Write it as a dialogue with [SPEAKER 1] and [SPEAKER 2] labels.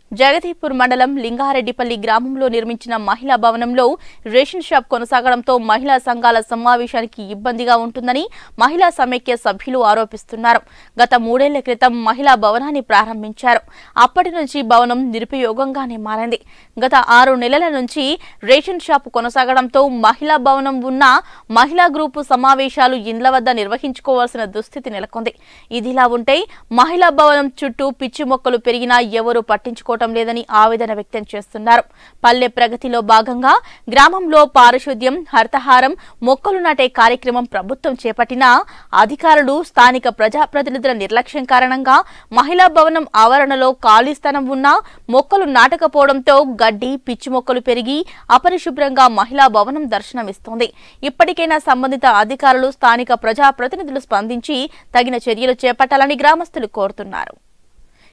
[SPEAKER 1] జగదీపూర్ మండలం లింగారెడ్డిపల్లి గ్రామంలో నిర్మించిన మహిళా భవనంలో రేషన్ షాప్ కొనసాగడంతో మహిళా సంఘాల సమావేశానికి ఇబ్బందిగా ఉంటుందని మహిళా సమైక్య సభ్యులు ఆరోపిస్తున్నారు గత మూడేళ్ల క్రితం మహిళా భవనాన్ని ప్రారంభించారు అప్పటి నుంచి భవనం నిరుపయోగంగానే మారింది గత ఆరు నెలల నుంచి రేషన్ షాప్ కొనసాగడంతో మహిళా భవనం ఉన్న మహిళా గ్రూపు సమావేశాలు ఇండ్ల వద్ద నిర్వహించుకోవాల్సిన దుస్థితి నెలకొంది ఇదిలా ఉంటే మహిళా భవనం చుట్టూ పిచ్చి మొక్కలు పెరిగినా ఎవరూ పట్టించుకోవటం లేదని ఆవేదన వ్యక్తం చేస్తున్నారు పల్లె ప్రగతిలో భాగంగా గ్రామంలో పారిశుద్ధ్యం హరితహారం మొక్కలు నాటే కార్యక్రమం ప్రభుత్వం చేపట్టినా అధికారులు స్థానిక ప్రజాప్రతినిధుల నిర్లక్ష్యం కారణంగా మహిళా భవనం ఆవరణలో ఖాళీ స్థలం ఉన్నా మొక్కలు నాటకపోవడంతో గడ్డి పిచ్చి మొక్కలు పెరిగి అపరిశుభ్రంగా మహిళా భవనం దర్శనమిస్తోంది ఇప్పటికైనా సంబంధిత అధికారులు స్థానిక ప్రజాప్రతినిధులు స్పందించి తగిన చర్యలు చేపట్టాలని గ్రామస్తులు కోరుతున్నారు